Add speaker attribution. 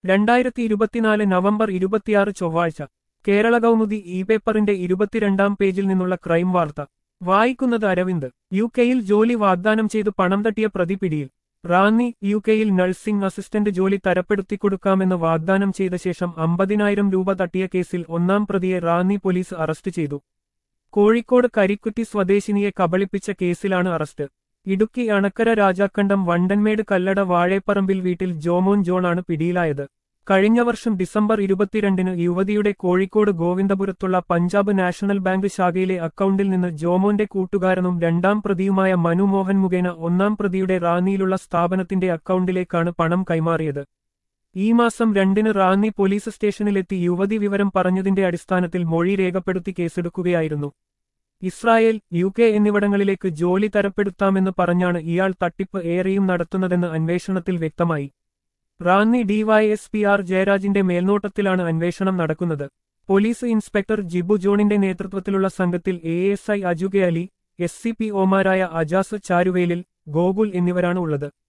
Speaker 1: രണ്ടായിരത്തി ഇരുപത്തിനാല് നവംബർ ഇരുപത്തിയാറ് ചൊവ്വാഴ്ച കേരള കൗമുദി ഇ പേപ്പറിന്റെ ഇരുപത്തിരണ്ടാം പേജിൽ നിന്നുള്ള ക്രൈം വാർത്ത വായിക്കുന്നത് അരവിന്ദ് യു കെയിൽ ജോലി വാഗ്ദാനം ചെയ്ത് പണം തട്ടിയ പ്രതി പിടിയിൽ റാന്നി യു കെയിൽ നഴ്സിംഗ് അസിസ്റ്റന്റ് ജോലി തരപ്പെടുത്തിക്കൊടുക്കാമെന്ന് വാഗ്ദാനം ചെയ്ത ശേഷം അമ്പതിനായിരം രൂപ തട്ടിയ കേസിൽ ഒന്നാം പ്രതിയെ റാന്നി പോലീസ് അറസ്റ്റ് ചെയ്തു കോഴിക്കോട് കരിക്കുറ്റി സ്വദേശിനിയെ കബളിപ്പിച്ച കേസിലാണ് അറസ്റ്റ് ഇടുക്കി അണക്കര രാജാക്കണ്ടം വണ്ടൻമേട് കല്ലട വാഴേപ്പറമ്പിൽ വീട്ടിൽ ജോമോൻ ജോണാണ് പിടിയിലായത് കഴിഞ്ഞ വർഷം ഡിസംബർ ഇരുപത്തിരണ്ടിന് യുവതിയുടെ കോഴിക്കോട് ഗോവിന്ദപുരത്തുള്ള പഞ്ചാബ് നാഷണൽ ബാങ്ക് ശാഖയിലെ അക്കൗണ്ടിൽ നിന്ന് ജോമോന്റെ കൂട്ടുകാരനും രണ്ടാം പ്രതിയുമായ മനു മോഹൻ മുഖേന ഒന്നാം പ്രതിയുടെ റാന്നിയിലുള്ള സ്ഥാപനത്തിന്റെ അക്കൗണ്ടിലേക്കാണ് പണം കൈമാറിയത് ഈ മാസം രണ്ടിന് റാന്നി പോലീസ് സ്റ്റേഷനിലെത്തി യുവതി വിവരം പറഞ്ഞതിന്റെ അടിസ്ഥാനത്തിൽ മൊഴി രേഖപ്പെടുത്തി കേസെടുക്കുകയായിരുന്നു ഇസ്രായേൽ യു കെ എന്നിവിടങ്ങളിലേക്ക് ജോലി തരപ്പെടുത്താമെന്ന് പറഞ്ഞാണ് ഇയാൾ തട്ടിപ്പ് ഏറെയും നടത്തുന്നതെന്ന് അന്വേഷണത്തിൽ വ്യക്തമായി റാന്നി ഡിവൈഎസ്പി ആർ ജയരാജിന്റെ മേൽനോട്ടത്തിലാണ് അന്വേഷണം നടക്കുന്നത് പോലീസ് ഇൻസ്പെക്ടർ ജിബു ജോണിന്റെ നേതൃത്വത്തിലുള്ള സംഘത്തിൽ A S I Aju K Ali S C P ഒമാരായ അജാസ് ചാരുവേലിൽ ഗോകുൽ എന്നിവരാണ് ഉള്ളത്